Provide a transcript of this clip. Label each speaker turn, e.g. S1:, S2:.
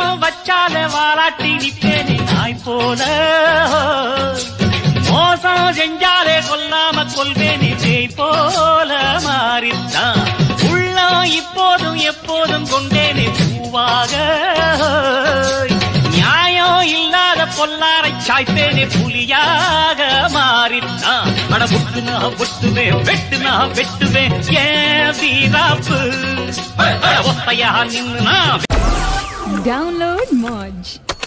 S1: பாசம் வச்சாலே வாலாட்டி நிப்பேனே நாய் போல மோசம் செஞ்சாலே கொல்லாம கொள்வேனே பேய் போல மாறித்தான் உள்ளம் இப்போதும் எப்போதும் கொண்டேனே பூவாக நியாயம் இல்லாத பொல்லாரை சாய்ப்பேனே புலியாக மாறித்தான் அட புட்டுனா ஒட்டுவேன் வெட்டுனா வெட்டுவேன் ஏன் வீராப்பு அட ஒத்தையா நின்னு நான்
S2: Download Moj.